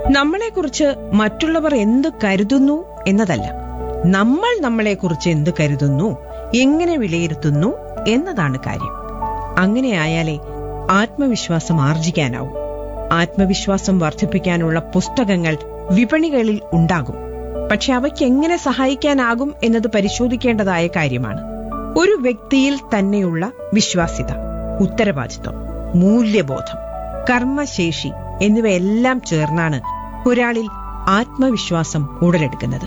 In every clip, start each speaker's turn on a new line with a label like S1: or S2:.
S1: നമ്മളെക്കുറിച്ച് മറ്റുള്ളവർ എന്ത് കരുതുന്നു എന്നതല്ല നമ്മൾ നമ്മളെക്കുറിച്ച് എന്ത് കരുതുന്നു എങ്ങനെ വിലയിരുത്തുന്നു എന്നതാണ് കാര്യം അങ്ങനെയായാലേ ആത്മവിശ്വാസം ആർജിക്കാനാവും ആത്മവിശ്വാസം വർദ്ധിപ്പിക്കാനുള്ള പുസ്തകങ്ങൾ വിപണികളിൽ ഉണ്ടാകും പക്ഷെ അവയ്ക്ക് എങ്ങനെ സഹായിക്കാനാകും എന്നത് പരിശോധിക്കേണ്ടതായ കാര്യമാണ് ഒരു വ്യക്തിയിൽ തന്നെയുള്ള വിശ്വാസ്യത ഉത്തരവാദിത്വം മൂല്യബോധം കർമ്മശേഷി എന്നിവയെല്ലാം ചേർന്നാണ് ഒരാളിൽ ആത്മവിശ്വാസം ഉടലെടുക്കുന്നത്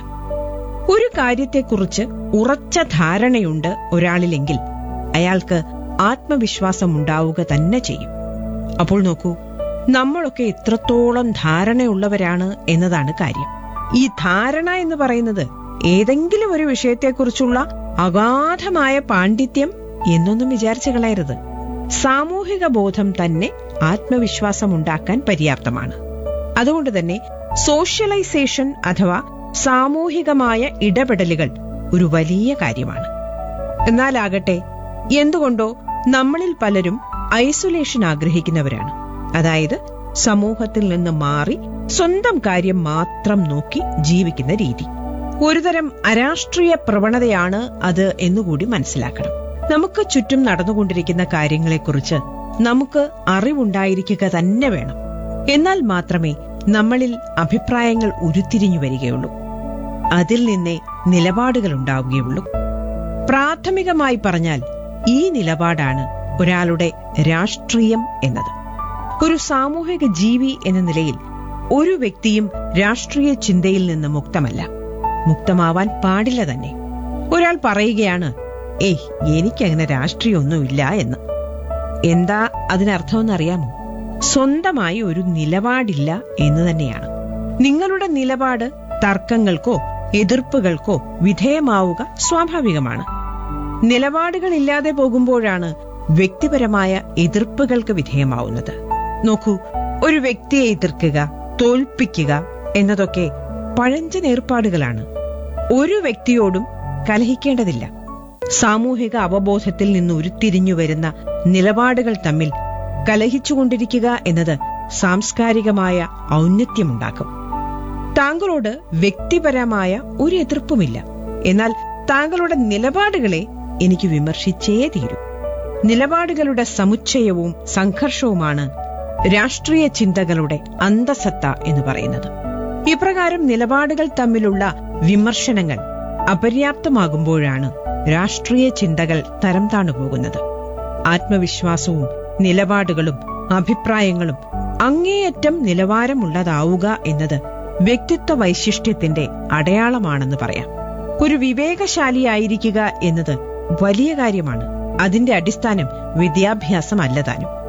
S1: ഒരു കാര്യത്തെക്കുറിച്ച് ഉറച്ച ധാരണയുണ്ട് ഒരാളിലെങ്കിൽ അയാൾക്ക് ആത്മവിശ്വാസം ഉണ്ടാവുക തന്നെ ചെയ്യും അപ്പോൾ നോക്കൂ നമ്മളൊക്കെ എത്രത്തോളം ധാരണയുള്ളവരാണ് എന്നതാണ് കാര്യം ഈ ധാരണ എന്ന് പറയുന്നത് ഏതെങ്കിലും ഒരു വിഷയത്തെക്കുറിച്ചുള്ള അഗാധമായ പാണ്ഡിത്യം എന്നൊന്നും വിചാരിച്ചു കളയരുത് സാമൂഹിക ബോധം തന്നെ ആത്മവിശ്വാസം ഉണ്ടാക്കാൻ പര്യാപ്തമാണ് അതുകൊണ്ട് തന്നെ സോഷ്യലൈസേഷൻ അഥവാ സാമൂഹികമായ ഇടപെടലുകൾ ഒരു വലിയ കാര്യമാണ് എന്നാലാകട്ടെ എന്തുകൊണ്ടോ നമ്മളിൽ പലരും ഐസൊലേഷൻ ആഗ്രഹിക്കുന്നവരാണ് അതായത് സമൂഹത്തിൽ നിന്ന് മാറി സ്വന്തം കാര്യം മാത്രം നോക്കി ജീവിക്കുന്ന രീതി ഒരുതരം അരാഷ്ട്രീയ പ്രവണതയാണ് അത് എന്നുകൂടി മനസ്സിലാക്കണം നമുക്ക് ചുറ്റും നടന്നുകൊണ്ടിരിക്കുന്ന കാര്യങ്ങളെക്കുറിച്ച് നമുക്ക് അറിവുണ്ടായിരിക്കുക തന്നെ വേണം എന്നാൽ മാത്രമേ നമ്മളിൽ അഭിപ്രായങ്ങൾ ഉരുത്തിരിഞ്ഞു വരികയുള്ളൂ അതിൽ നിന്നേ നിലപാടുകൾ ഉണ്ടാവുകയുള്ളൂ പ്രാഥമികമായി പറഞ്ഞാൽ ഈ നിലപാടാണ് ഒരാളുടെ രാഷ്ട്രീയം എന്നത് ഒരു സാമൂഹിക ജീവി എന്ന നിലയിൽ ഒരു വ്യക്തിയും രാഷ്ട്രീയ ചിന്തയിൽ നിന്ന് മുക്തമല്ല മുക്തമാവാൻ പാടില്ല തന്നെ ഒരാൾ പറയുകയാണ് ഏയ് എനിക്കങ്ങനെ രാഷ്ട്രീയമൊന്നുമില്ല എന്ന് എന്താ അതിനർത്ഥമെന്നറിയാമോ സ്വന്തമായി ഒരു നിലപാടില്ല എന്ന് തന്നെയാണ് നിങ്ങളുടെ നിലപാട് തർക്കങ്ങൾക്കോ എതിർപ്പുകൾക്കോ വിധേയമാവുക സ്വാഭാവികമാണ് നിലപാടുകളില്ലാതെ പോകുമ്പോഴാണ് വ്യക്തിപരമായ എതിർപ്പുകൾക്ക് വിധേയമാവുന്നത് നോക്കൂ ഒരു വ്യക്തിയെ എതിർക്കുക തോൽപ്പിക്കുക എന്നതൊക്കെ പഴഞ്ചൻ ഏർപ്പാടുകളാണ് ഒരു വ്യക്തിയോടും കലഹിക്കേണ്ടതില്ല സാമൂഹിക അവബോധത്തിൽ നിന്ന് ഉരുത്തിരിഞ്ഞു വരുന്ന നിലപാടുകൾ തമ്മിൽ കലഹിച്ചുകൊണ്ടിരിക്കുക എന്നത് സാംസ്കാരികമായ ഔന്നത്യമുണ്ടാക്കും താങ്കളോട് വ്യക്തിപരമായ ഒരു എതിർപ്പുമില്ല എന്നാൽ താങ്കളുടെ നിലപാടുകളെ എനിക്ക് വിമർശിച്ചേ തീരൂ നിലപാടുകളുടെ സമുച്ചയവും സംഘർഷവുമാണ് രാഷ്ട്രീയ ചിന്തകളുടെ അന്തസത്ത എന്ന് പറയുന്നത് ഇപ്രകാരം നിലപാടുകൾ തമ്മിലുള്ള വിമർശനങ്ങൾ അപര്യാപ്തമാകുമ്പോഴാണ് രാഷ്ട്രീയ ചിന്തകൾ തരം താണുപോകുന്നത് ആത്മവിശ്വാസവും നിലപാടുകളും അഭിപ്രായങ്ങളും അങ്ങേയറ്റം നിലവാരമുള്ളതാവുക എന്നത് വ്യക്തിത്വ വൈശിഷ്ട്യത്തിന്റെ അടയാളമാണെന്ന് പറയാം ഒരു വിവേകശാലിയായിരിക്കുക എന്നത് വലിയ കാര്യമാണ് അതിന്റെ അടിസ്ഥാനം വിദ്യാഭ്യാസമല്ല താനും